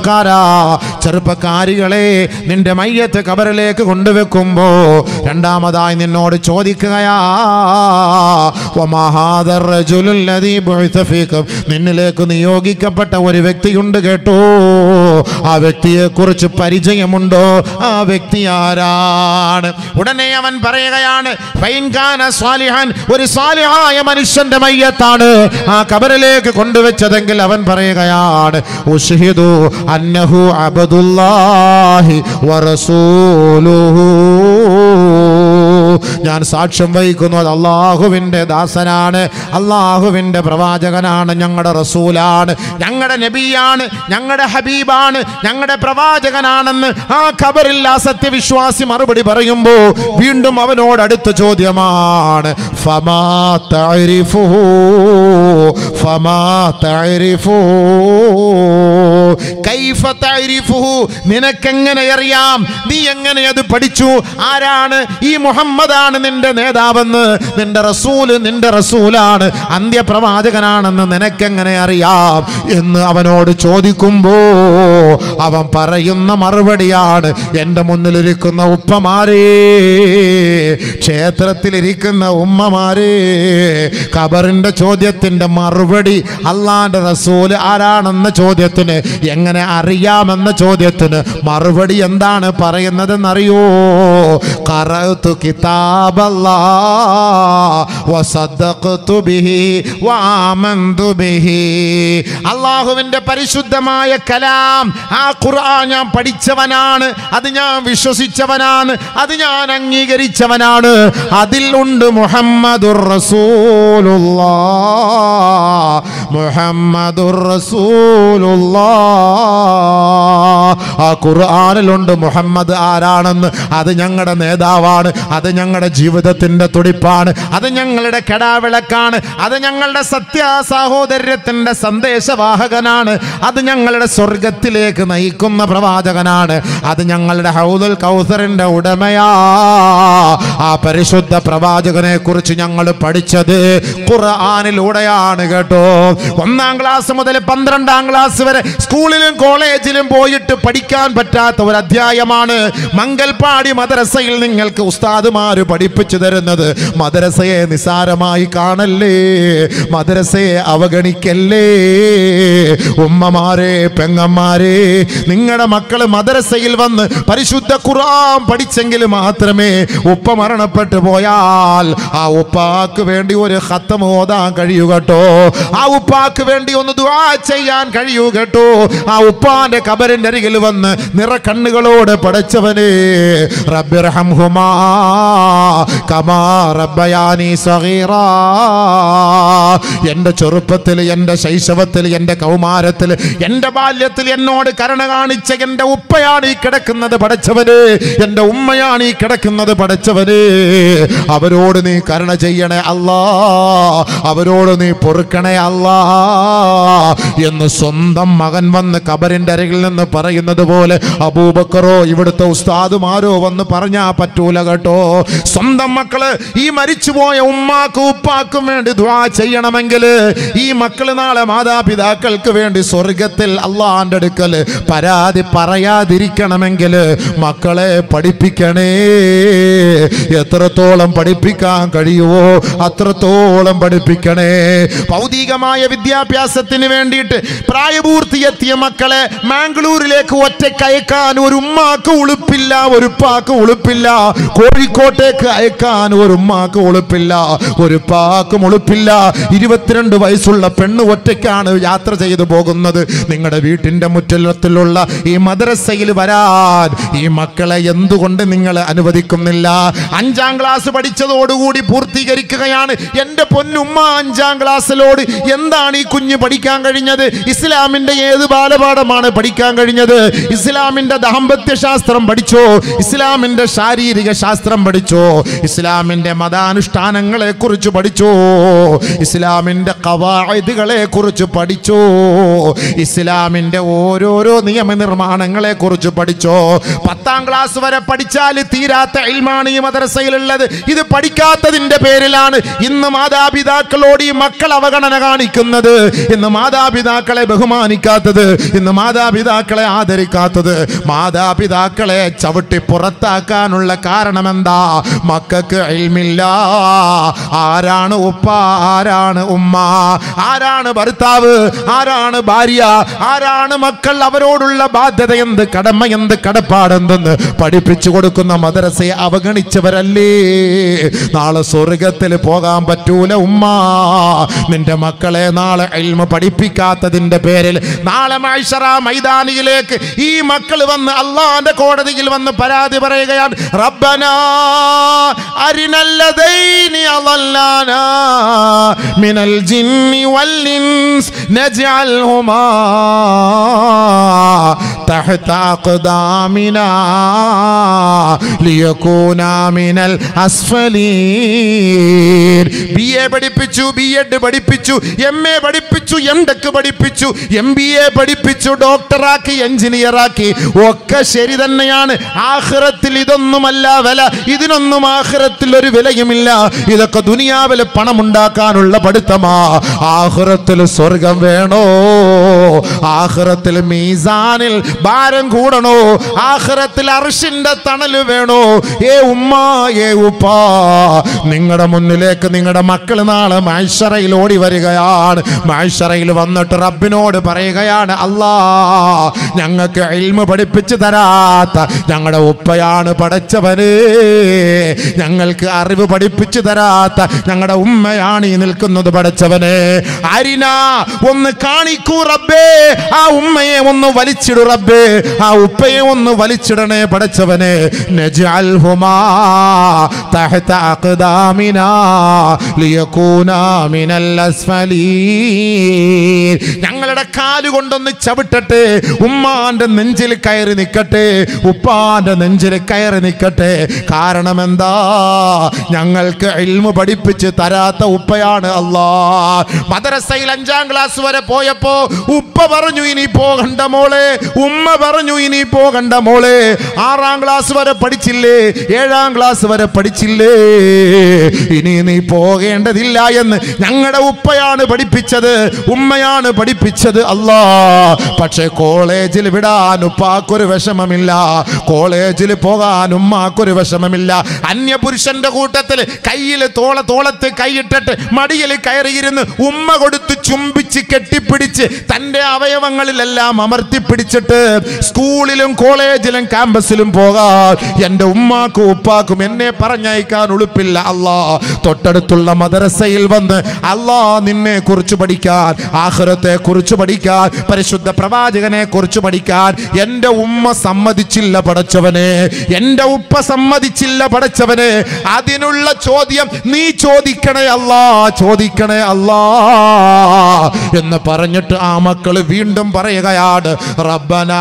ചെറുപ്പക്കാരാ ചെറുപ്പക്കാരികളെ നിന്റെ മയ്യത്ത് കബറിലേക്ക് കൊണ്ടുവെക്കുമ്പോ രണ്ടാമതായി നിന്നോട് ചോദിക്കുകയാ വമാ ഹാദർ റജുലുൽ ലദീ ബുഇസ ഫീക്കും. നിന്നിലേക്ക് നിയോഗിക്കപ്പെട്ട ഒരു വ്യക്തിയുണ്ട് കേട്ടോ ആ വ്യക്തിയെ കുറിച്ച് പരിചയമുണ്ടോ ആ വ്യക്തി ആരാണ് ഉടനെ അവൻ പറയുകയാണ് ഫൈൻ കാന സ്വാലിഹാൻ ഒരു സ്വാലിഹായ മനുഷ്യന്റെ മയ്യത്താണ് ആ കബറിലേക്ക് കൊണ്ടുവച്ചതെങ്കിൽ അവൻ പറയുകയാണ് ഉഷ്ഹിദു അന്നഹു അബദുല്ലാഹി വറസൂലുഹു ഞാൻ സാക്ഷ്യം വഹിക്കുന്നു അത് അള്ളാഹുവിൻ്റെ ദാസനാണ് അള്ളാഹുവിൻ്റെ പ്രവാചകനാണ് ഞങ്ങളുടെ റസൂലാണ് ഞങ്ങളുടെ നബിയാണ് ഞങ്ങളുടെ ഹബീബാണ് ഞങ്ങളുടെ പ്രവാചകനാണെന്ന് ആ ഖബറിൽ ആ സത്യവിശ്വാസി മറുപടി പറയുമ്പോൾ വീണ്ടും അവനോട് അടുത്ത ചോദ്യമാണ് ഫമാ തഅരിഫുഹു ഫമാ തഅരിഫുഹു കൈഫ തഅരിഫുഹു നിനക്കെങ്ങനെ അറിയാം നീ എങ്ങനെ അത് പഠിച്ചു ആരാണ് ഈ മുഹമ്മദാണ് നിന്റെ നേതാവെന്ന് നിന്റെ റസൂല് നിന്റെ റസൂലാണ് അന്ത്യപ്രവാചകനാണെന്ന് നിനക്കെങ്ങനെ അറിയാം എന്ന് അവനോട് ചോദിക്കുമ്പോ അവൻ പറയുന്ന മറുപടിയാണ് എൻ്റെ മുന്നിലിരിക്കുന്ന ഉപ്പമാരേ ക്ഷേത്രത്തിലിരിക്കുന്ന ഉമ്മമാരേ ഖബറിന്റെ ചോദ്യത്തിന്റെ മറുപടി അള്ളാന്റെ റസൂല് ആരാണെന്ന ചോദ്യത്തിന് എങ്ങനെ അറിയാമെന്ന ചോദ്യത്തിന് മറുപടി എന്താണ് പറയുന്നതെന്നറിയോ കറത്തു കിതാബല്ലാ വസദ്ദഖ്തു ബിഹി വആമന്തു ബിഹി അള്ളാഹുവിന്റെ പരിശുദ്ധമായ കലാം ആ ഖുർആൻ ഞാൻ പഠിച്ചവനാണ് അത് ഞാൻ വിശ്വസിച്ചവനാണ് അത് ഞാൻ അംഗീകരിച്ചവനാണ് അതിൽ ഉണ്ട് മുഹമ്മദുർ റസൂലുള്ളാ മുഹമ്മദുർ റസൂലുള്ളാ ആ ഖുർആനിലുണ്ട് മുഹമ്മദ് ആരാണെന്ന് അത് ഞങ്ങളുടെ നേതാവാണ് അത് ഞങ്ങളുടെ ജീവിതത്തിന്റെ തുടിപ്പാണ് അത് ഞങ്ങളുടെ കെടാവിളക്കാണ് അത് ഞങ്ങളുടെ സത്യ സഹോദര്യത്തിന്റെ സന്ദേശവാഹകനാണ് അത് ഞങ്ങളുടെ സ്വർഗത്തിലേക്ക് നയിക്കുന്ന പ്രവാചകനാണ് അത് ഞങ്ങളുടെ ഹൗദുൽ കൗസറിന്റെ ഉടമയാ ആ പരിശുദ്ധ പ്രവാചകനെ കുറിച്ച് ഞങ്ങൾ പഠിച്ചത് ഖുർആനിലൂടെയാണ് കേട്ടോ ഒന്നാം ക്ലാസ് മുതൽ പന്ത്രണ്ടാം ക്ലാസ് വരെ സ്കൂളിലും കോളേജിലും പോയിട്ട് പഠിക്കാൻ പറ്റാത്ത ഒരു അധ്യായമാണ് മംഗൽപാടി മദ്രസയിൽ നിങ്ങൾക്ക് ഉസ്താദുമാര് പഠിപ്പിച്ചു തരുന്നത് മദ്രസയെ നിസാരമായി കാണല്ലേ മദ്രസയെ അവഗണിക്കല്ലേ ഉമ്മമാരെ പെങ്ങന്മാരെ നിങ്ങളുടെ മക്കള് മദ്രസയിൽ വന്ന് പരിശുദ്ധ ഖുർആൻ പഠിച്ചെങ്കിൽ മാത്രമേ ഉപ്പ മരണപ്പെട്ടു പോയാൽ ആ ഉപ്പാക്ക് വേണ്ടി ഒരു ഹത്തം ഓതാൻ കഴിയൂ കേട്ടോ ആ ഉപ്പാക്ക് വേണ്ടി ഒന്ന് ദുആ ചെയ്യാൻ കഴിയൂ കേട്ടോ ആ ഉപ്പാന്റെ കബറിന്റെ അരികിൽ വന്ന് നിറക്കണ്ണുകളോട് പടച്ചവനെ റബ്ബിർഹംഹുമാ കമാ റബ്ബയാനി സഗീറാ എൻ്റെ ചെറുപ്പത്തിൽ എൻ്റെ ശൈശവത്തിൽ എൻ്റെ കൗമാരത്തിൽ എൻ്റെ ബാല്യത്തിൽ എന്നോട് കരുണ കാണിച്ച എൻ്റെ ഉപ്പയാണ് ഈ കിടക്കുന്നത് പടച്ചവന് എൻ്റെ ഉമ്മയാണ് ഈ കിടക്കുന്നത് പടച്ചവന് അവരോട് നീ കരുണ ചെയ്യണേ അല്ലാ അവരോട് നീ പൊറുക്കണേ അല്ലാ എന്ന് സ്വന്തം മകൻ വന്ന് കബറിന്റെ അരികിൽ നിന്ന് പറയുന്നത് പോലെ അബൂബക്കറോ ഇവിടുത്തെ ഉസ്താദുമാരോ വന്ന് പറഞ്ഞാ പറ്റൂല കേട്ടോ സ്വന്തം മക്കള് ഈ മരിച്ചുപോയ ഉമ്മാക്കും ഉപ്പാക്കും വേണ്ടി ദ്വാ ചെയ്യണമെങ്കിൽ ഈ മക്കള് നാളെ മാതാപിതാക്കൾക്ക് വേണ്ടി സ്വർഗത്തിൽ അള്ളാന്റെ അടുക്കൽ പരാതി പറയാതിരിക്കണമെങ്കിൽ മക്കളെ പഠിപ്പിക്കണേ എത്രത്തോളം പഠിപ്പിക്കാൻ കഴിയുമോ അത്രത്തോളം പഠിപ്പിക്കണേ ഭൗതികമായ വിദ്യാഭ്യാസത്തിന് വേണ്ടിയിട്ട് പ്രായപൂർത്തിയെത്തിയ മക്കളെ മാംഗ്ലൂരിലേക്ക് ഒറ്റയ്ക്ക് അയക്കാൻ ഒരു ഉമ്മാക്ക് ഉളുപ്പില്ല ഒരു ഉപ്പാക്ക് ഉളുപ്പില്ല കോഴിക്കോട്ടേക്ക് അയക്കാൻ ഒരു ഉമ്മാക്ക് ഉളുപ്പില്ല ഒരു പാക്കും ഉളുപ്പില്ല ഇരുപത്തിരണ്ട് വയസ്സുള്ള പെണ്ണ് ഒറ്റയ്ക്കാണ് യാത്ര ചെയ്തു പോകുന്നത് നിങ്ങളുടെ വീട്ടിന്റെ മുറ്റത്തിലുള്ള ഈ മദ്രസയിൽ വരാൻ ഈ മക്കളെ എന്തുകൊണ്ട് നിങ്ങൾ അനുവദിക്കുന്നില്ല അഞ്ചാം ക്ലാസ് പഠിച്ചതോടുകൂടി പൂർത്തീകരിക്കുകയാണ് എൻ്റെ പൊന്നുമ്മ അഞ്ചാം ക്ലാസ്സിലോട് എന്താണ് ഈ കുഞ്ഞ് പഠിക്കാൻ കഴിഞ്ഞത് ഇസ്ലാമിന്റെ ഏത് ബാലപാഠമാണ് പഠിക്കാൻ കഴിഞ്ഞത് പഠിക്കരുത് ഇസ്ലാമിന്റെ ദാമ്പത്യ ശാസ്ത്രം പഠിച്ചോ ഇസ്ലാമിന്റെ ശാരീരിക ശാസ്ത്രം പഠിച്ചോ ഇസ്ലാമിന്റെ മതാനുഷ്ഠാനങ്ങളെ കുറിച്ച് പഠിച്ചോ ഇസ്ലാമിന്റെ കവായതുകളെ കുറിച്ച് പഠിച്ചോ ഇസ്ലാമിന്റെ ഓരോരോ നിയമനിർമ്മാണങ്ങളെ കുറിച്ച് പഠിച്ചോ പത്താം ക്ലാസ് വരെ പഠിച്ചാൽ തീരാത്ത ഇൽമാണ് ഈ മദ്രസയിലുള്ളത് ഇത് പഠിക്കാത്തതിന്റെ പേരിലാണ് ഇന്ന് മാതാപിതാക്കളോട് ഈ മക്കൾ അവഗണന കാണിക്കുന്നത് ഇന്ന് മാതാപിതാക്കളെ ബഹുമാനിക്കാത്തത് ഇന്ന് മാതാപിതാക്കളെ ആദരിക്കാത്തത് മാതാപിതാക്കളെ ചവിട്ടി പുറത്താക്കാനുള്ള കാരണം എന്താ മക്കൾക്ക് ഇൽമില്ല ആരാണ് ഉപ്പ ആരാണ് ഉമ്മ ആരാണ് ഭർത്താവ് ആരാണ് ഭാര്യ ആരാണ് മക്കൾ അവരോടുള്ള ബാധ്യത എന്ത് കടമ എന്ത് കടപ്പാടെന്തെന്ന് പഠിപ്പിച്ചു കൊടുക്കുന്ന മദ്രസയെ അവഗണിച്ചവരല്ലേ നാളെ സ്വർഗത്തിൽ പോകാൻ പറ്റൂല ഉമ്മ നിന്റെ മക്കളെ നാളെ ഇൽമ പഠിപ്പിക്കാത്തതിന്റെ പേരിൽ നാളെ മൈഷറ മൈതാനിയിലേക്ക് ഈ മക്കൾ വന്ന് അള്ളാന്റെ കോടതിയിൽ വന്ന് പരാതി പറയുകയാണ് റബ്ബന അരിനല്ലതൈനി അളല്ലാനാ മിനൽ ജിന്നി വല്ലിൻസ് നജ്അൽഹുമാ تحت أقدامنا ليكونا من الأسفلين ബി എ പഠിപ്പിച്ചു ബി എഡ് പഠിപ്പിച്ചു എം എ പഠിപ്പിച്ചു എം ടെക് പഠിപ്പിച്ചു എം ബി എ പഠിപ്പിച്ചു ഡോക്ടറാക്കി എഞ്ചിനീയറാക്കി ഒക്കെ ശരി തന്നെയാണ് ആഹ്റത്തിൽ ഇതൊന്നുമല്ല വില ഇതിനൊന്നും ആഹ്റത്തിൽ ഒരു വിലയുമില്ല ഇതൊക്കെ ദുനിയാവിൽ പണമുണ്ടാക്കാനുള്ള പഠിത്തമാ ആഹ്റത്തിൽ സ്വർഗം വേണോ ആഹ്റത്തിൽ മീസാനിൽ ഭാരം കൂടണോ ആഹ്റത്തിൽ അർഷിന്റെ തണല് വേണോ ഏ ഉമ്മ ഏ ഉപ്പ നിങ്ങളുടെ മുന്നിലേക്ക് നിങ്ങളുടെ മക്കൾ നാളെ മൈഷറയിൽ ഓടി വരികയാണ് മൈഷറയിൽ വന്നിട്ട് റബ്ബിനോട് പറയുകയാണ് അല്ലാ ഞങ്ങൾക്ക് ഇൽമ പഠിപ്പിച്ചു തരാത്ത ഞങ്ങളുടെ ഉപ്പയാണ് പടച്ചവന് ഞങ്ങൾക്ക് അറിവ് പഠിപ്പിച്ചു തരാത്ത ഞങ്ങളുടെ ഉമ്മയാണ് ഈ നിൽക്കുന്നത് പടച്ചവന് അരിന ഒന്ന് കാണിക്കൂ റബ്ബേ ആ ഉമ്മയെ ഒന്ന് വലിച്ചിടു റബ്ബേ ആ ഉപ്പയെ ഒന്ന് വലിച്ചിടണേ പടച്ചവനെ നജ്അൽഹുമാ തഹത അഖ്ദാമിനാ ലിയകൂനാ മിനൽ അസ്ഫലീൻ ഞങ്ങളുടെ കാല് കൊണ്ടൊന്ന് ചവിട്ടട്ടെ ഉമ്മാന്റെ നെഞ്ചിൽ കയറി നിൽക്കട്ടെ ഉപ്പാന്റെ നെഞ്ചിൽ കയറി നിൽക്കട്ടെ കാരണം എന്താ ഞങ്ങൾക്ക് ഇൽമു പഠിപ്പിച്ച് തരാത്ത ഉപ്പയാണ് അല്ലാ മദ്രസയിൽ അഞ്ചാം ക്ലാസ് വരെ പോയപ്പോ ഉപ്പ പറഞ്ഞു ഇനി പോകണ്ട മോളെ ഉമ്മ പറഞ്ഞു ഇനി പോകണ്ട മോളെ ആറാം ക്ലാസ് വരെ പഠിച്ചില്ലേ ഏഴാം ക്ലാസ് വരെ പഠിച്ചില്ലേ ഇനി നീ പോകേണ്ടതില്ല എന്ന് ഞങ്ങളുടെ ഉപ്പയാണ് പഠിപ്പിച്ചത് ഉമ്മയാണ് പഠിപ്പിച്ചത് അല്ലാ പക്ഷെ കോളേജിൽ വിടാൻ ഉപ്പാക്കൊരു വിഷമമില്ല കോളേജിൽ പോകാൻ ഉമ്മാക്കൊരു വിഷമമില്ല അന്യപുരുഷന്റെ കൂട്ടത്തിൽ കയ്യിൽ തോള തോളത്ത് കൈയിട്ടിട്ട് മടിയിൽ കയറിയിരുന്ന് ഉമ്മ കൊടുത്ത് ചുംബിച്ച് കെട്ടിപ്പിടിച്ച് തന്റെ അവയവങ്ങളിലെല്ലാം അമർത്തിപ്പിടിച്ചിട്ട് സ്കൂളിലും കോളേജിലും ക്യാമ്പസിലും പോകാൻ എൻ്റെ ഉമ്മാക്കും ഉപ്പാക്കും എന്നെ പറഞ്ഞയക്കാൻ ഉളുപ്പില്ല അല്ലാ തൊട്ടടുത്തുള്ള മദ്രസയിൽ വന്ന് അല്ലാ നിന്നെ കുറിച്ച് പഠിക്കാൻ ആഹ്റത്തെ കുറിച്ച് പഠിക്കാൻ പരിശുദ്ധ പ്രവാചകനെ കുറിച്ച് പഠിക്കാൻ എൻ്റെ ഉമ്മ സമ്മതിച്ചില്ല പടച്ചവനെ എൻ്റെ ഉപ്പ സമ്മതിച്ചില്ല പടച്ചവനെ അതിനുള്ള ചോദ്യം നീ ചോദിക്കണേ അല്ലാ ചോദിക്കണേ അല്ലാ എന്ന് പറഞ്ഞിട്ട് ആ മക്കൾ വീണ്ടും പറയുകയാണ് റബ്ബനാ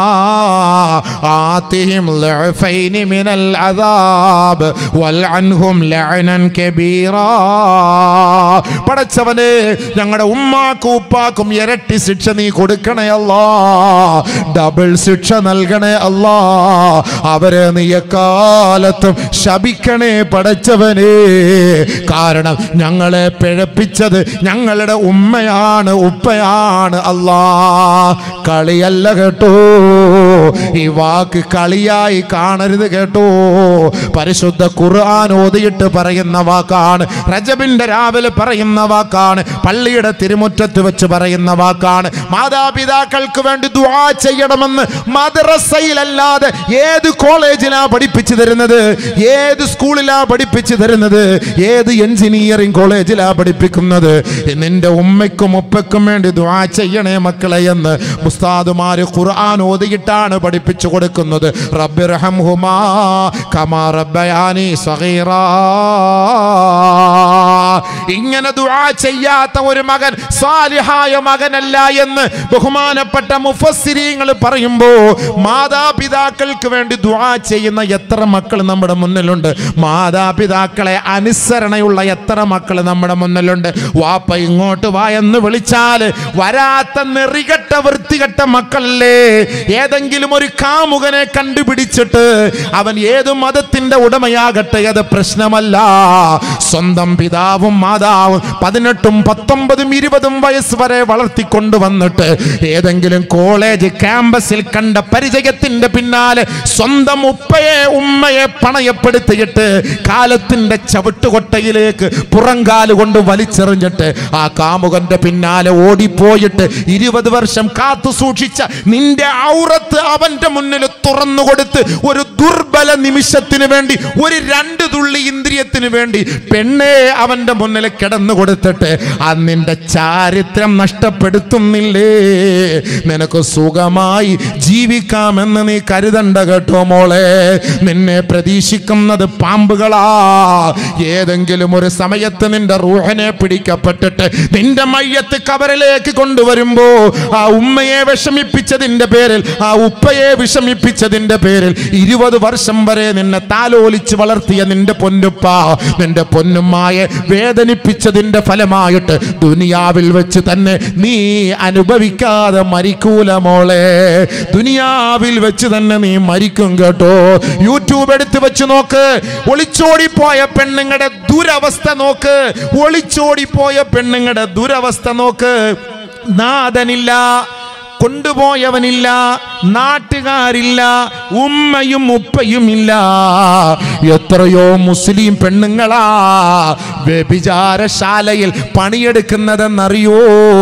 ആതിഹിം ലഅഫൈനി മിനൽ അദാബ് വൽഅൻഹും ലഅനൻ കബീറാ പടച്ചവനെ ഞങ്ങളുടെ ഉമ്മാക്കും ഉപ്പാക്കും ഇരട്ടി ശിക്ഷ നീ കൊടുക്കണേ അല്ലാ ഡബിൾ ശിക്ഷ നൽകണേ അല്ലാ അവരെ നീ എക്കാലത്തും ശപിക്കണേ പടച്ചവനെ കാരണം ഞങ്ങളെ പിഴപ്പിച്ചത് ഞങ്ങളുടെ ഉമ്മയാണ് ഉപ്പയാണ് അല്ലാ കളിയല്ല കേട്ടോ ഈ വാക്ക് കളിയായി കാണരുത് കേട്ടോ പരിശുദ്ധ ഖുർആൻ ഓതിയിട്ട് പറയുന്ന വാക്കാണ് റജബിന്റെ രാവിലെ പറയുന്ന വാക്കാണ് പള്ളിയുടെ തിരുമുറ്റത്ത് വെച്ച് പറയുന്ന വാക്കാണ് മാതാപിതാക്കൾക്ക് വേണ്ടി ദുആ ചെയ്യണമെന്ന് മദ്രസയിലല്ലാതെ ഏത് കോളേജിലാ പഠിപ്പിച്ചു തരുന്നത് ഏത് സ്കൂളിലാ പഠിപ്പിച്ചു തരുന്നത് ഏത് എഞ്ചിനീയറിംഗ് കോളേജിലാ പഠിപ്പിക്കുന്നത് നിന്റെ ഉമ്മയ്ക്കും ഉപ്പയ്ക്കും വേണ്ടി ദുആ ചെയ്യണേ മക്കളെ എന്ന് മുസ്താദുമാര് ഖുർആൻ ഓതിയിട്ടാണ് പഠിപ്പിച്ചു കൊടുക്കുന്നത് റബ്ബിർഹംഹുമാ കമാ റബ്ബയാനി സഗീറാ ഇങ്ങനെ ദുആ ചെയ്യാത്ത ഒരു മകൻ സാലിഹായ മകനല്ല എന്ന് ബഹുമാനപ്പെട്ട മുഫസ്സിരീങ്ങൾ പറയുമ്പോ മാതാപിതാക്കൾക്ക് വേണ്ടി ദുആ ചെയ്യുന്ന എത്ര മക്കൾ നമ്മുടെ മുന്നിലുണ്ട് മാതാപിതാക്കളെ അനുസരണയുള്ള എത്ര മക്കൾ നമ്മുടെ മുന്നിലുണ്ട് വാപ്പ ഇങ്ങോട്ട് വാ എന്ന് വിളിച്ചാൽ വരാത്ത നെറികെട്ട വൃത്തികെട്ട മക്കളല്ലേ ഏതെങ്കിലും ഒരു കാമുകനെ കണ്ടുപിടിച്ചിട്ട് അവൻ ഏത് മതത്തിന്റെ ഉടമയാകട്ടെ അത് പ്രശ്നമല്ല സ്വന്തം പിതാവും മാതാവും പതിനെട്ടും പത്തൊമ്പതും ഇരുപതും വയസ്സ് വരെ വളർത്തിക്കൊണ്ടുവന്നിട്ട് ഏതെങ്കിലും കോളേജ് ക്യാമ്പസിൽ കണ്ട പരിചയത്തിന്റെ പിന്നാലെ സ്വന്തം ഉപ്പയെ ഉമ്മയെ പണയപ്പെടുത്തിയിട്ട് കാലത്തിന്റെ ചവിട്ടുകൊട്ടയിലേക്ക് പുറങ്കാല് കൊണ്ട് വലിച്ചെറിഞ്ഞിട്ട് ആ കാമുകന്റെ പിന്നാലെ ഓടിപ്പോയിട്ട് ഇരുപത് വർഷം കാത്തു സൂക്ഷിച്ച നിന്റെ ഔറത്ത് അവന്റെ മുന്നിൽ തുറന്നു കൊടുത്ത് ഒരു ദുർബല നിമിഷത്തിന് വേണ്ടി ഒരു രണ്ട് തുള്ളി ഇന്ദ്രിയത്തിന് വേണ്ടി പെണ്ണെ അവന്റെ മുന്നിൽ കിടന്നു കൊടുത്തിട്ട് ആ നിന്റെ ചാരിത്രം നഷ്ടപ്പെടുത്തുന്നില്ലേ നിനക്ക് സുഖമായി ജീവിക്കാമെന്ന് നീ കരുതണ്ട കേട്ടോ മോളെ നിന്നെ പ്രതീക്ഷിക്കുന്നത് പാമ്പുകളാ ഏതെങ്കിലും ഒരു സമയത്ത് നിന്റെ റൂഹനെ പിടിക്കപ്പെട്ടിട്ട് നിന്റെ മയ്യത്ത് കബറിലേക്ക് കൊണ്ടുവരുമ്പോ ആ ഉമ്മയെ വിഷമിപ്പിച്ചതിന്റെ പേരിൽ ആ ഉപ്പയെ വിഷമിപ്പിച്ചതിന്റെ പേരിൽ ഇരുപത് വർഷം വരെ നിന്നെ താലോലിച്ച് വളർത്തിയ നിന്റെ പൊന്നുപ്പ നിന്റെ പൊന്നുമ്മായെ വേദനിപ്പിച്ചതിന്റെ ഫലമായിട്ട് ദുനിയാവിൽ വെച്ച് തന്നെ നീ അനുഭവിക്കാതെ മരിക്കൂല മോളെ ദുനിയാവിൽ വെച്ച് തന്നെ നീ മരിക്കും കേട്ടോ യൂട്യൂബ് എടുത്ത് വെച്ച് നോക്ക് ഒളിച്ചോടിപ്പോയ പെണ്ണുങ്ങളുടെ ദുരവസ്ഥ നോക്ക് ഒളിച്ചോടിപ്പോയ പെണ്ണുങ്ങളുടെ ദുരവസ്ഥ നോക്ക് നാഥനില്ല കൊണ്ടുപോയവനില്ല നാട്ടുകാരില്ല ഉമ്മയും ഉപ്പയുമില്ല എത്രയോ മുസ്ലിം പെണ്ണുങ്ങളാ വ്യഭിചാരശാലയിൽ പണിയെടുക്കുന്നതെന്നറിയോ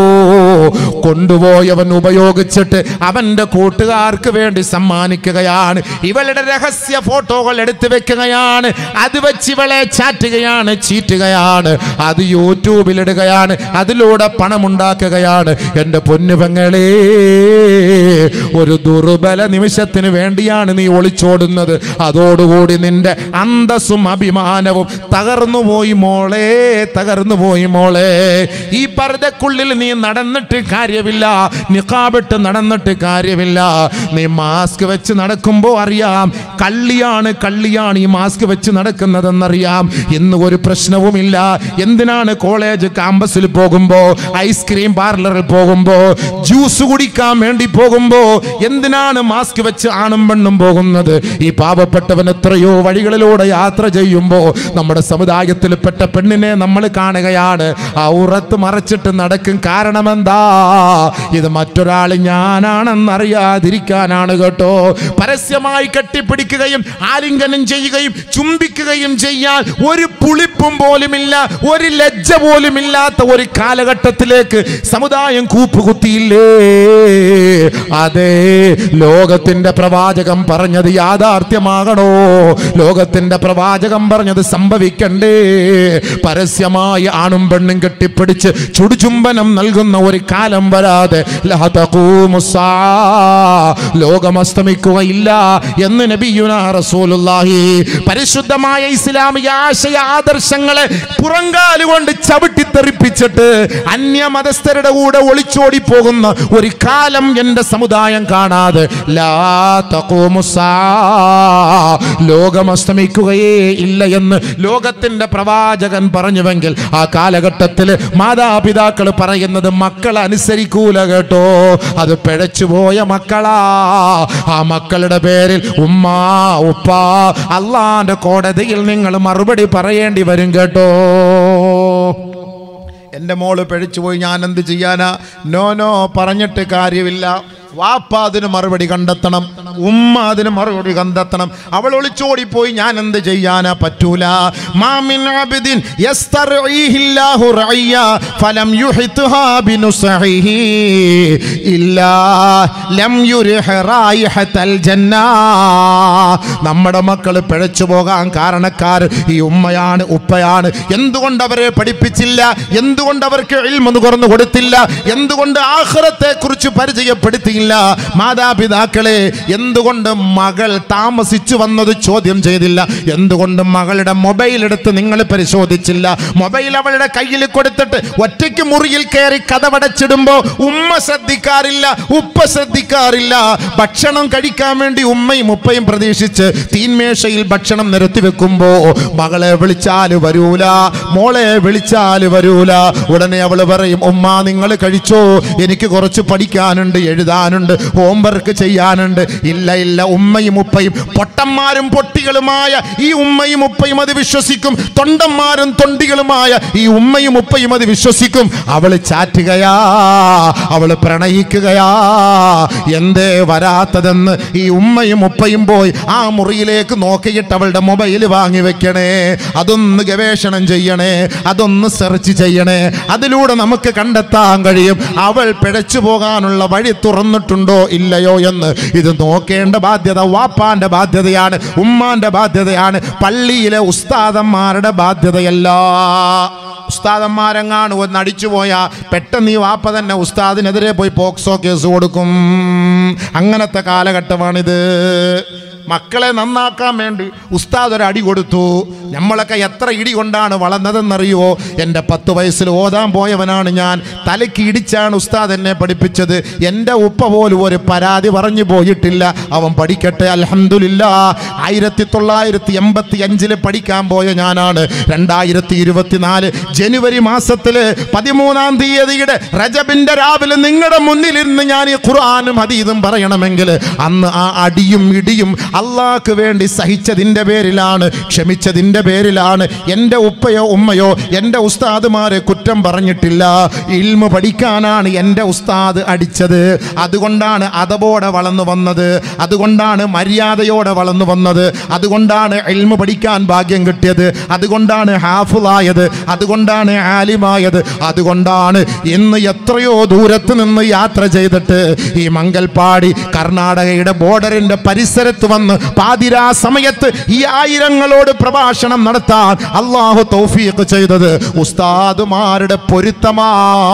കൊണ്ടുപോയവൻ ഉപയോഗിച്ചിട്ട് അവന്റെ കൂട്ടുകാർക്ക് വേണ്ടി സമ്മാനിക്കുകയാണ് ഇവളുടെ രഹസ്യ ഫോട്ടോകൾ എടുത്തു വെക്കുകയാണ് അത് വെച്ച് ഇവളെ ചാറ്റുകയാണ് ചീറ്റുകയാണ് അത് യൂട്യൂബിൽ ഇടുകയാണ് അതിലൂടെ പണമുണ്ടാക്കുകയാണ് എൻ്റെ പൊന്നുപെങ്ങളേ ഒരു ദുർബല നിമിഷത്തിന് വേണ്ടിയാണ് നീ ഒളിച്ചോടുന്നത് അതോടുകൂടി നിന്റെ അന്തസ്സും അഭിമാനവും തകർന്നു പോയി മോളെ തകർന്നു പോയി മോളെ ഈ പർദ്ദക്കുള്ളിൽ നീ നടന്നിട്ട് കാര്യമില്ല നിക്കാബിട്ട് നടന്നിട്ട് കാര്യമില്ല നീ മാസ്ക് വെച്ച് നടക്കുമ്പോൾ അറിയാം കള്ളിയാണ് കള്ളിയാണ് ഈ മാസ്ക് വെച്ച് നടക്കുന്നതെന്നറിയാം ഇന്ന് ഒരു പ്രശ്നവുമില്ല എന്തിനാണ് കോളേജ് ക്യാമ്പസിൽ പോകുമ്പോ ഐസ്ക്രീം പാർലറിൽ പോകുമ്പോ ജ്യൂസ് കുടിക്കാൻ വേണ്ടി പോകുമ്പോ എന്തിനാണ് മാസ്ക് വെച്ച് ആണും പെണ്ണും പോകുന്നത് ഈ പാവപ്പെട്ടവൻ എത്രയോ വഴികളിലൂടെ യാത്ര ചെയ്യുമ്പോ നമ്മുടെ സമുദായത്തിൽപ്പെട്ട പെണ്ണിനെ നമ്മൾ കാണുകയാണ് ആ ഉറത്ത് മറച്ചിട്ട് നടക്കും കാരണം എന്താ ഇത് മറ്റൊരാൾ ഞാനാണെന്നറിയാതിരിക്കാനാണ് കേട്ടോ പരസ്യമായി കെട്ടിപ്പിടിക്കുകയും ആലിംഗനം ചെയ്യുകയും ചുംബിക്കുകയും ചെയ്യാൻ ഒരു പുളിപ്പും പോലുമില്ല ഒരു ലജ്ജ പോലുമില്ലാത്ത ഒരു കാലഘട്ടത്തിലേക്ക് സമുദായം കൂപ്പുകുത്തിയില്ലേ അതെ ലോകത്തിന്റെ പ്രവാചകം പറഞ്ഞത് യാഥാർത്ഥ്യമാകണോ ലോകത്തിന്റെ പ്രവാചകം പറഞ്ഞത് സംഭവിക്കണ്ടേ പരസ്യമായി ആണും പെണ്ണും കെട്ടിപ്പിടിച്ച് ചുടുചുംബനം നൽകുന്ന ഒരു കാലം വരാതെ ലാ തഖൂമുസ്സാ. ലോകം അസ്തമിക്കുകയില്ല എന്ന് നബിയുനാ റസൂലുള്ളാഹി പരിശുദ്ധമായ ഇസ്ലാമിക ആശയ ആദർശങ്ങളെ പുറങ്കാലുകൊണ്ട് ചവിട്ടിത്തെറിപ്പിച്ചിട്ട് അന്യമതസ്ഥരുടെ കൂടെ ഒളിച്ചോടി പോകുന്ന ഒരു കാലം എൻ്റെ സമുദായം കാണാതെ ലാ തഖൂമുസ്സാ. ലോകം അസ്തമിക്കുകയേ ഇല്ല എന്ന് ലോകത്തിന്റെ പ്രവാചകൻ പറഞ്ഞുവെങ്കിൽ ആ കാലഘട്ടത്തിൽ മാതാപിതാക്കൾ പറയുന്നത് മക്കൾ അനുസരിക്കൂല കേട്ടോ അത് പിഴച്ചുപോയ മക്കളാ ആ മക്കളുടെ പേരിൽ ഉമ്മ ഉപ്പ അള്ളാന്റെ കോടതിയിൽ നിങ്ങൾ മറുപടി പറയേണ്ടി വരും കേട്ടോ എൻ്റെ മോള് പിഴച്ചുപോയി ഞാൻ എന്ത് ചെയ്യാനാ നോ നോ പറഞ്ഞിട്ട് കാര്യമില്ല വാപ്പ അതിന് മറുപടി കണ്ടെത്തണം ഉമ്മ അതിന് മറുപടി കണ്ടെത്തണം അവൾ ഒളിച്ചോടിപ്പോയി ഞാൻ എന്ത് ചെയ്യാനാ പറ്റൂല മാമിൻ അബ്ദിൻ യസ്തർഈഹില്ലാഹു റഅയ്യ ഫലം യുഹിത്ഹാ ബിനുസഹിഹി ഇല്ലാ ലം യുരിഹ റായിഹത്തൽ ജന്ന നമ്മുടെ മക്കൾ പിഴച്ചു പോകാൻ കാരണക്കാർ ഈ ഉമ്മയാണ് ഉപ്പയാണ് എന്തുകൊണ്ട് അവരെ പഠിപ്പിച്ചില്ല എന്തുകൊണ്ട് അവർക്ക് ഇൽമ നുകർന്നു കൊടുത്തില്ല എന്തുകൊണ്ട് ആഖിറത്തെ കുറിച്ച് പരിചയപ്പെടുത്തിയില്ല ചെയ്തില്ല മാതാപിതാക്കളെ എന്തുകൊണ്ട് മകൾ താമസിച്ചു വന്നത് ചോദ്യം ചെയ്തില്ല എന്തുകൊണ്ട് മകളുടെ മൊബൈൽ എടുത്ത് നിങ്ങൾ പരിശോധിച്ചില്ല മൊബൈൽ അവളുടെ കയ്യിൽ കൊടുത്തിട്ട് ഒറ്റയ്ക്ക് മുറിയിൽ കയറി കഥവടച്ചിടുമ്പോ ഉമ്മ ശ്രദ്ധിക്കാറില്ല ഉപ്പ ശ്രദ്ധിക്കാറില്ല ഭക്ഷണം കഴിക്കാൻ വേണ്ടി ഉമ്മയും ഉപ്പയും പ്രതീക്ഷിച്ച് തീന്മേശയിൽ ഭക്ഷണം നിരത്തി വെക്കുമ്പോ മകളെ വിളിച്ചാല് വരൂല മോളെ വിളിച്ചാല് വരൂല ഉടനെ അവള് പറയും ഉമ്മ നിങ്ങൾ കഴിച്ചോ എനിക്ക് കുറച്ച് പഠിക്കാനുണ്ട് എഴുതാനുണ്ട് ഹോംവർക്ക് ചെയ്യാനുണ്ട് ഇല്ല ഇല്ല ഉമ്മയും ഉപ്പയും പൊട്ടന്മാരും പൊട്ടികളുമായ ഈ ഉമ്മയും ഉപ്പയും അത് വിശ്വസിക്കും തൊണ്ടന്മാരും തൊണ്ടികളുമായ ഈ ഉമ്മയും ഉപ്പയും അത് വിശ്വസിക്കും അവള് ചാറ്റുകയാ അവള് പ്രണയിക്കുകയാ എന്തേ വരാത്തതെന്ന് ഈ ഉമ്മയും ഉപ്പയും പോയി ആ മുറിയിലേക്ക് നോക്കിയിട്ട് അവളുടെ മൊബൈൽ വാങ്ങി വെക്കണേ അതൊന്ന് ഗവേഷണം ചെയ്യണേ അതൊന്ന് സെർച്ച് ചെയ്യണേ അതിലൂടെ നമുക്ക് കണ്ടെത്താൻ കഴിയും അവൾ പിഴച്ചു പോകാനുള്ള വഴി തുറന്നിട്ടുണ്ടോ ഇല്ലയോ എന്ന് ഇത് നോക്കേണ്ട ബാധ്യത വാപ്പാന്റെ ബാധ്യതയാണ് ഉമ്മാന്റെ ബാധ്യതയാണ് പള്ളിയിലെ ഉസ്താദന്മാരുടെ ബാധ്യതയല്ല ഉസ്താദന്മാരെങ്ങാണ് ഒന്ന് അടിച്ചു പോയാ പെട്ടെന്ന് ഈ വാപ്പ തന്നെ ഉസ്താദിനെതിരെ പോയി പോക്സോ കേസ് കൊടുക്കും അങ്ങനത്തെ കാലഘട്ടമാണിത് മക്കളെ നന്നാക്കാൻ വേണ്ടി ഉസ്താദ് ഒരു അടി കൊടുത്തു നമ്മളൊക്കെ എത്ര ഇടി കൊണ്ടാണ് വളർന്നതെന്നറിയുവോ എൻ്റെ പത്ത് വയസ്സിൽ ഓതാൻ പോയവനാണ് ഞാൻ തലയ്ക്ക് ഇടിച്ചാണ് ഉസ്താദ് എന്നെ പഠിപ്പിച്ചത് എൻ്റെ ഉപ്പ പോലും ഒരു പരാതി പറഞ്ഞു പോയിട്ടില്ല അവൻ പഠിക്കട്ടെ അലഹമില്ല ആയിരത്തി തൊള്ളായിരത്തി എൺപത്തി അഞ്ചില് പഠിക്കാൻ പോയ ഞാനാണ് രണ്ടായിരത്തി ഇരുപത്തിനാല് ജനുവരി മാസത്തില് പതിമൂന്നാം തീയതിയുടെ റജബിന്റെ രാവിലെ നിങ്ങളുടെ മുന്നിലിരുന്ന് ഞാൻ ഈ ഖുർആാനും ഹദീദും പറയണമെങ്കിൽ അന്ന് ആ അടിയും ഇടിയും അള്ളാഹ്ക്ക് വേണ്ടി സഹിച്ചതിൻ്റെ പേരിലാണ് ക്ഷമിച്ചതിൻ്റെ പേരിലാണ് എൻ്റെ ഉപ്പയോ ഉമ്മയോ എൻ്റെ ഉസ്താദുമാരെ കുറ്റം പറഞ്ഞിട്ടില്ല ഇൽമ പഠിക്കാനാണ് എൻ്റെ ഉസ്താദ് അടിച്ചത് അതുകൊണ്ടാണ് അതബോടെ വളർന്നു വന്നത് അതുകൊണ്ടാണ് മര്യാദയോടെ വളർന്നു വന്നത് അതുകൊണ്ടാണ് ഇൽമ പഠിക്കാൻ ഭാഗ്യം കിട്ടിയത് അതുകൊണ്ടാണ് ഹാഫുലായത് അതുകൊണ്ടാണ് ആലിമായത് അതുകൊണ്ടാണ് ഇന്ന് എത്രയോ ദൂരത്ത് നിന്ന് യാത്ര ചെയ്തിട്ട് ഈ മംഗൽപാടി കർണാടകയുടെ ബോർഡറിന്റെ പരിസരത്ത് വന്ന് പാതിരാ സമയത്ത് ഈ ആയിരങ്ങളോട് പ്രഭാഷണം നടത്താൻ അള്ളാഹു തൗഫീഖ് ചെയ്തത് ഉസ്താദുമാരുടെ പൊരുത്തമാ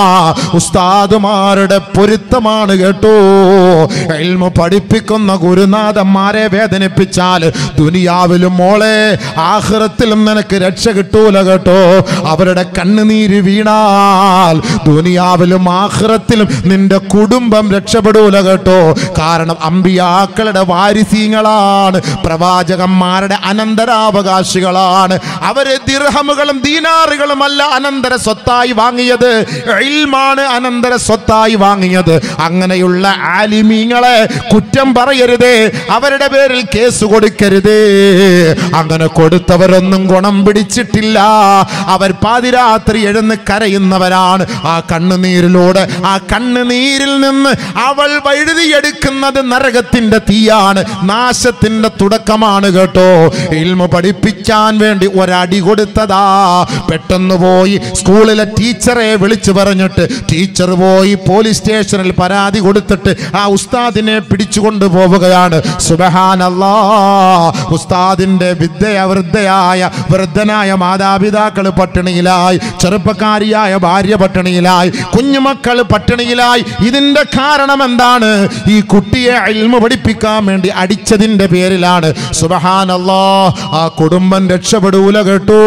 ഉസ്താദുമാരുടെ പൊരുത്തമാണ് കേട്ടോ ഇൽമു പഠിപ്പിക്കുന്ന ഗുരുനാഥന്മാരെ വേദനിപ്പിച്ചാൽ ദുനിയാവിലും മോളെ ആഹ്റത്തിലും നിനക്ക് രക്ഷ കിട്ടൂല കേട്ടോ അവരുടെ കണ്ണുനീര് വീണാൽ ദുനിയാവിലും ആഹ്റത്തിലും നിന്റെ കുടുംബം രക്ഷപ്പെടൂല കേട്ടോ കാരണം അമ്പിയാക്കളുടെ വാരിസീങ്ങളാണ് പ്രവാചകന്മാരുടെ അനന്തരാവകാശികളാണ് അവര് ദിർഹമുകളും ദീനാറുകളും അല്ല അനന്തര സ്വത്തായി വാങ്ങിയത് ഇൽമാണ് അനന്തര സ്വത്തായി വാങ്ങിയത് അങ്ങനെയുള്ള ആലിമീങ്ങളെ കുറ്റം പറയരുതേ അവരുടെ പേരിൽ കേസ് കൊടുക്കരുതേ അങ്ങനെ കൊടുത്തവരൊന്നും ഗുണം പിടിച്ചിട്ടില്ല അവർ പാതിരാത്രി എഴുന്ന് കരയുന്നവരാണ് ആ കണ്ണുനീരിലൂടെ ആ കണ്ണുനീരിൽ നിന്ന് അവൾ വഴുതിയെടുക്കുന്നത് നരകത്തിന്റെ തീയാണ് നാശത്തിന്റെ തുടക്കമാണ് കേട്ടോ ഇൽമ പഠിപ്പിക്കാൻ വേണ്ടി ഒരടി കൊടുത്തതാ പെട്ടെന്ന് പോയി സ്കൂളിലെ ടീച്ചറെ വിളിച്ചു പറഞ്ഞിട്ട് ടീച്ചർ പോയി പോലീസ് സ്റ്റേഷനിൽ പരാതി കൊടുത്തിട്ട് ആ ഉസ്താദിനെ പിടിച്ചുകൊണ്ട് പോവുകയാണ് സുബഹാനല്ലാ ഉസ്താദിന്റെ വിദ്യ വൃദ്ധയായ വൃദ്ധനായ മാതാപിതാക്കൾ പട്ടിണിയിലായി ചെറുപ്പക്കാരിയായ ഭാര്യ പട്ടിണിയിലായി കുഞ്ഞുമക്കൾ പട്ടിണിയിലായി ഇതിന്റെ കാരണം എന്താണ് ഈ കുട്ടിയെ ഇൽമ പഠിപ്പിക്കാൻ വേണ്ടി അടിച്ചതിന്റെ പേരിലാണ് സുബഹാനല്ലാ ആ കുടുംബം രക്ഷപ്പെടൂല കേട്ടോ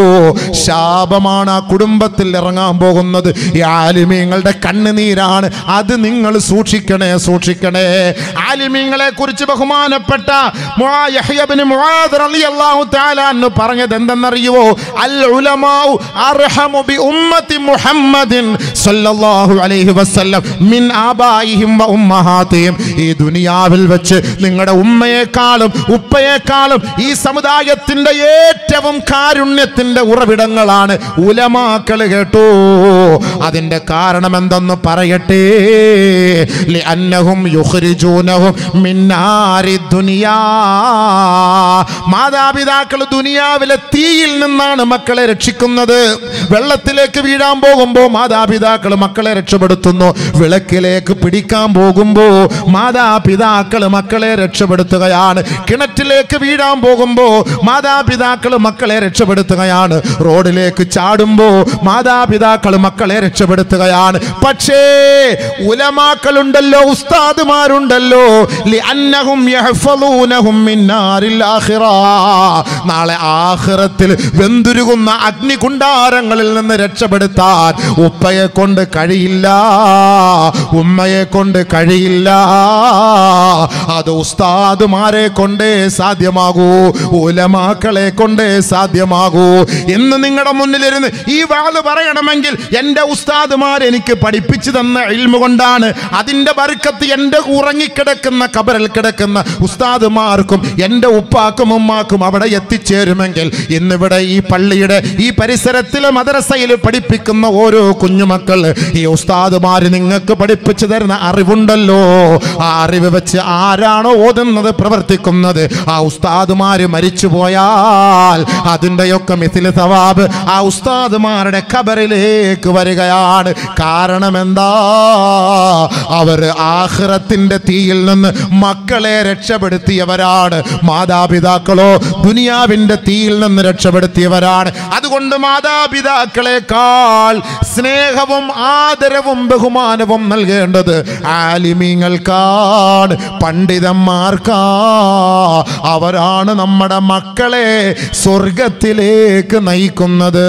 ശാപമാണ് ആ കുടുംബത്തിൽ ഇറങ്ങാൻ പോകുന്നത് ഈ ആലിമീങ്ങളുടെ കണ്ണുനീരാണ് അത് നിങ്ങൾ സൂക്ഷിക്കണേ സൂക്ഷിക്കണേ ആലിമീങ്ങളെ കുറിച്ച് ബഹുമാനപ്പെട്ട മുആ യഹ്യ ഇബ്നു മുആദ് റളിയല്ലാഹു തആല അൻഹു പറഞ്ഞത് എന്തെന്നറിയുവോ അൽ ഉലമാഉ അർഹമു ബി ഉമ്മത്തി മുഹമ്മദിൻ സല്ലല്ലാഹു അലൈഹി വസല്ലം മിൻ ആബായിഹിം വ ഉമ്മഹാതിഹിം ഈ ദുനിയാവിൽ വെച്ച് നിങ്ങളുടെ ഉമ്മയെക്കാളും ഉപ്പയെക്കാളും ഈ സമുദായത്തിന്റെ ഏറ്റവും കാരുണ്യത്തിന്റെ ഉറവിടങ്ങളാണ് ഉലമാക്കൾ കേട്ടോ അതിന്റെ കാരണം എന്തെന്ന് പറയട്ടെ ലിഅന്നഹും യുഖ്രിജൂനഹും മിൻ നാരി ദുനിയാ മാതാപിതാക്കൾ ദുനിയാവിലെ തീയിൽ നിന്നാണ് മക്കളെ രക്ഷിക്കുന്നത് വെള്ളത്തിലേക്ക് വീഴാൻ പോകുമ്പോൾ മാതാപിതാക്കൾ മക്കളെ രക്ഷപ്പെടുത്തുന്നു വിളക്കിലേക്ക് പിടിക്കാൻ പോകുമ്പോൾ മാതാപിതാക്കൾ മക്കളെ രക്ഷപ്പെടുത്തുകയാണ് കിണറ്റിലേക്ക് വീഴാൻ പോകുമ്പോൾ മാതാപിതാക്കൾ മക്കളെ രക്ഷപ്പെടുത്തുകയാണ് റോഡിലേക്ക് ചാടുമ്പോൾ മാതാപിതാക്കൾ മക്കളെ രക്ഷപ്പെടുത്തുകയാണ് പക്ഷേ ഉലമാക്കളുണ്ടല്ലോ ഉസ്താദുമാരുണ്ടല്ലോ ലിഅന്നഹും യഹ്ഫളൂനഹും മിൻ നാരിൽ ആഖിറ. നാളെ ആഖിറത്തിൽ വെന്തുരുകുന്ന അഗ്നികുണ്ടാരങ്ങളിൽ നിന്ന് രക്ഷപ്പെടുത്താൻ ഉപ്പയെ കൊണ്ട് കഴിയില്ല ഉമ്മയെ കൊണ്ട് കഴിയില്ല അത് ഉസ്താദുമാരെ കൊണ്ടേ സാധ്യമാകൂ ഉലമാക്കളെ കൊണ്ടേ സാധ്യമാകൂ ഇന്ന് നിങ്ങളുടെ മുന്നിലിരുന്ന് ഈ വാള് പറയണമെങ്കിൽ എൻ്റെ ഉസ്താദുമാർ എനിക്ക് പഠിപ്പിച്ചു തന്ന ഇൽമ കൊണ്ടാണ് അതിൻ്റെ ബർക്കത്ത് എൻ്റെ ഉറങ്ങിക്കിടക്കുന്ന കബറിൽ കിടക്കുന്ന ഉസ്താദുമാർക്കും എൻ്റെ ഉപ്പാക്കും ഉമ്മാക്കും അവിടെ എത്തിച്ചേരുമെങ്കിൽ ഇന്നിവിടെ ഈ പള്ളിയുടെ ഈ പരിസരത്തിലെ മദ്രസയിൽ പഠിപ്പിക്കുന്ന ഓരോ കുഞ്ഞുമക്കൾ ഈ ഉസ്താദുമാർ നിങ്ങൾക്ക് പഠിപ്പിച്ചു തരുന്ന അറിവുണ്ടല്ലോ ആ അറിവ് വെച്ച് ആരാണോ ഓതുന്നത് പ്രവർത്തിക്കുന്നത് ആ ഉസ്താദുമാര് മരിച്ചു പോയാൽ അതിൻ്റെയൊക്കെ മിഥില് സവാബ് ആ ഉസ്താദുമാരുടെ ഖബറിലേക്ക് വരികയാണ് കാരണം എന്താ അവർ ആഹ്റത്തിന്റെ തീയിൽ നിന്ന് മക്കളെ രക്ഷപ്പെടുത്തിയവരാണ് മാതാപിതാക്കളോ ദുനിയാവിന്റെ തീയിൽ നിന്ന് രക്ഷപ്പെടുത്തിയവരാണ് അതുകൊണ്ട് മാതാപിതാക്കളെക്കാൾ സ്നേഹവും ആദരവും ബഹുമാനവും നൽകേണ്ടത് ആലിമീങ്ങൾക്കാണ് പണ്ഡിതന്മാർക്കാ അവരാണ് നമ്മുടെ മക്കളെ സ്വർഗത്തിലേക്ക് നയിക്കുന്നത്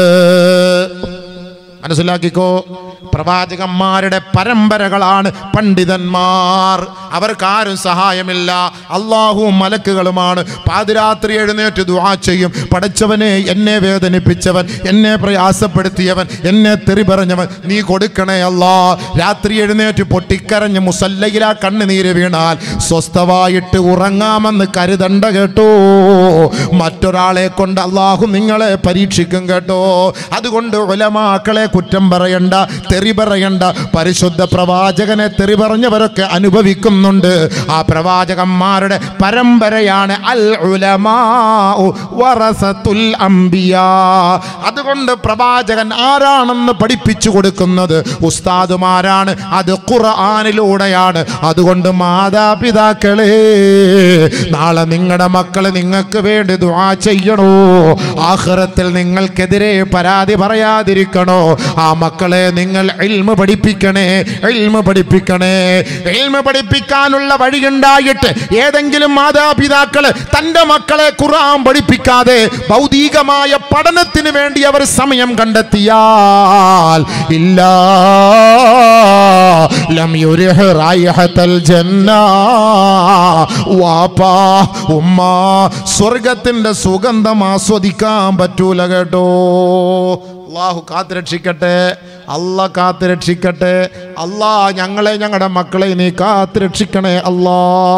മനസ്സിലാക്കിക്കോ പ്രവാചകന്മാരുടെ പരമ്പരകളാണ് പണ്ഡിതന്മാർ അവർക്കാരും സഹായമില്ല അള്ളാഹുവും മലക്കുകളുമാണ് പാതിരാത്രി എഴുന്നേറ്റ് ദുആ ചെയ്യും പഠിച്ചവനെ എന്നെ വേദനിപ്പിച്ചവൻ എന്നെ പ്രയാസപ്പെടുത്തിയവൻ എന്നെ തെറി പറഞ്ഞവൻ നീ കൊടുക്കണേ അല്ലാ രാത്രി എഴുന്നേറ്റ് പൊട്ടിക്കരഞ്ഞ് മുസല്ലയിലാ കണ്ണുനീര് വീണാൽ സ്വസ്ഥമായിട്ട് ഉറങ്ങാമെന്ന് കരുതണ്ട കേട്ടോ മറ്റൊരാളെ കൊണ്ട് അള്ളാഹു നിങ്ങളെ പരീക്ഷിക്കും കേട്ടോ അതുകൊണ്ട് ഉലമാക്കളെ കുറ്റം പറയണ്ട തെറി പറയണ്ട പരിശുദ്ധ പ്രവാചകനെ തെറി പറഞ്ഞവരൊക്കെ അനുഭവിക്കുന്നുണ്ട് ആ പ്രവാചകന്മാരുടെ പരമ്പരയാണ് അൽ ഉലമാഉ വറസത്തുൽ അംബിയാ അതുകൊണ്ട് പ്രവാചകൻ ആരാണെന്ന് പഠിപ്പിച്ചു കൊടുക്കുന്നത് ഉസ്താദുമാരാണ് അത് ഖുർആനിലൂടെയാണ് അതുകൊണ്ട് മാതാപിതാക്കളെ നാളെ നിങ്ങളുടെ മക്കള് നിങ്ങൾക്ക് വേണ്ടി ദുആ ചെയ്യണോ ആഖിറത്തിൽ നിങ്ങൾക്കെതിരെ പരാതി പറയാതിരിക്കണോ ആ മക്കളെ നിങ്ങൾ ഇൽമ പഠിപ്പിക്കണേ ഇൽമ പഠിപ്പിക്കണേ ഇൽമ പഠിപ്പിക്കാനുള്ള വഴിയുണ്ടായിട്ട് ഏതെങ്കിലും മാതാപിതാക്കള് തന്റെ മക്കളെ ഖുർആൻ പഠിപ്പിക്കാതെ ഭൗതികമായ പഠനത്തിന് വേണ്ടി അവർ സമയം കണ്ടെത്തിയാൽ ഇല്ല ലം യുരിഹ് റായിഹത്തൽ ജന്ന വാപ്പാ ഉമ്മ സ്വർഗത്തിന്റെ സുഗന്ധം ആസ്വദിക്കാൻ പറ്റൂല കേട്ടോ അള്ളാഹു കാത്തുരക്ഷിക്കട്ടെ അല്ല കാത്തുരക്ഷിക്കട്ടെ അല്ലാ ഞങ്ങളെ ഞങ്ങളുടെ മക്കളെ നീ കാത്തുരക്ഷിക്കണേ അല്ലാ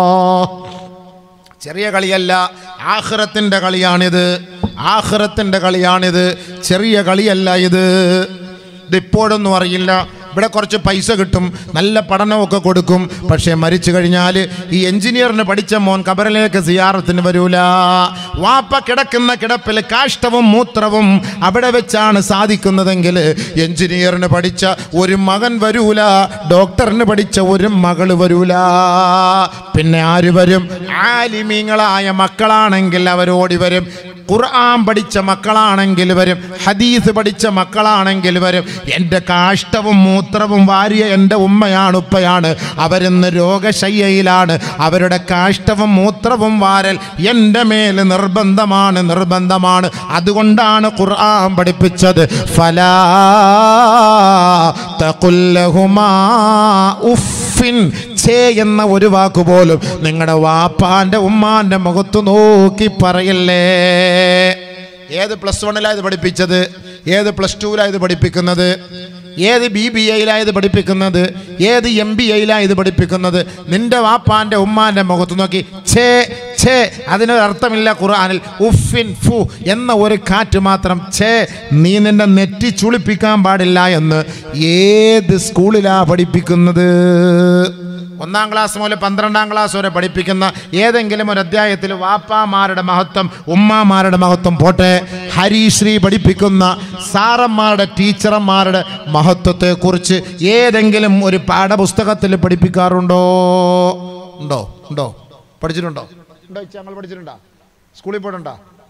ചെറിയ കളിയല്ല ആഹ്റത്തിൻ്റെ കളിയാണിത് ആഹ്റത്തിൻ്റെ കളിയാണിത് ചെറിയ കളിയല്ല ഇത് ഇതിപ്പോഴൊന്നും അറിയില്ല ഇവിടെ കുറച്ച് പൈസ കിട്ടും നല്ല പഠനമൊക്കെ കൊടുക്കും പക്ഷേ മരിച്ചു കഴിഞ്ഞാൽ ഈ എഞ്ചിനീയറിന് പഠിച്ച മോൻ കബറിലേക്ക് സിയാറത്തിന് വരൂല വാപ്പ കിടക്കുന്ന കിടപ്പിൽ കാഷ്ടവും മൂത്രവും അവിടെ വെച്ചാണ് സാധിക്കുന്നതെങ്കിൽ എഞ്ചിനീയറിന് പഠിച്ച ഒരു മകൻ വരൂല ഡോക്ടറിന് പഠിച്ച ഒരു മകള് വരൂല പിന്നെ ആര് വരും ആലിമീങ്ങളായ മക്കളാണെങ്കിൽ അവരോടി വരും ഖുർആൻ പഠിച്ച മക്കളാണെങ്കിൽ വരും ഹദീസ് പഠിച്ച മക്കളാണെങ്കിൽ വരും എൻ്റെ കാഷ്ടവും മൂത്രവും വാരിയ എൻ്റെ ഉമ്മയാണ് ഉപ്പയാണ് അവരിന്ന് രോഗശയ്യയിലാണ് അവരുടെ കാഷ്ടവും മൂത്രവും വാരൽ എൻ്റെ മേൽ നിർബന്ധമാണ് നിർബന്ധമാണ് അതുകൊണ്ടാണ് ഖുർആൻ പഠിപ്പിച്ചത് ഫലാ തഖുല്ലഹുമാ ഉഫിൻ ഛേ എന്ന ഒരു വാക്ക് പോലും നിങ്ങളുടെ വാപ്പാന്റെ ഉമ്മാന്റെ മുഖത്ത് നോക്കി പറയല്ലേ ഏത് പ്ലസ് വണ്ണിലാണ് ഇത് പഠിപ്പിച്ചത് ഏത് പ്ലസ് ടുവിലാണ് ഇത് പഠിപ്പിക്കുന്നത് ഏത് ബി ബി എയിലാണ് ഇത് പഠിപ്പിക്കുന്നത് ഏത് എം ബി എയിലാണ് ഇത് പഠിപ്പിക്കുന്നത് നിന്റെ വാപ്പാന്റെ ഉമ്മാന്റെ മുഖത്ത് നോക്കി ഛേ ഛേ അതിനൊരർത്ഥമില്ല ഖുർആനിൽ ഉഫിൻ ഫു എന്ന ഒരു കാറ്റ് മാത്രം ഛേ നീ നിന്റെ നെറ്റി ചുളിപ്പിക്കാൻ പാടില്ല എന്ന് ഏത് സ്കൂളിലാ പഠിപ്പിക്കുന്നത് ഒന്നാം ക്ലാസ് മുതൽ പന്ത്രണ്ടാം ക്ലാസ് വരെ പഠിപ്പിക്കുന്ന ഏതെങ്കിലും ഒരു അധ്യായത്തിൽ വാപ്പാമാരുടെ മഹത്വം ഉമ്മാമാരുടെ മഹത്വം പോട്ടെ ഹരിശ്രീ പഠിപ്പിക്കുന്ന സാറന്മാരുടെ ടീച്ചർമാരുടെ മഹത്വത്തെക്കുറിച്ച് ഏതെങ്കിലും ഒരു പാഠപുസ്തകത്തിൽ പഠിപ്പിക്കാറുണ്ടോ ഉണ്ടോ ഉണ്ടോ പഠിച്ചിട്ടുണ്ടോ ഉണ്ടോ ഞങ്ങൾ പഠിച്ചിട്ടുണ്ടോ സ്കൂളിൽ പോയിട്ടുണ്ടോ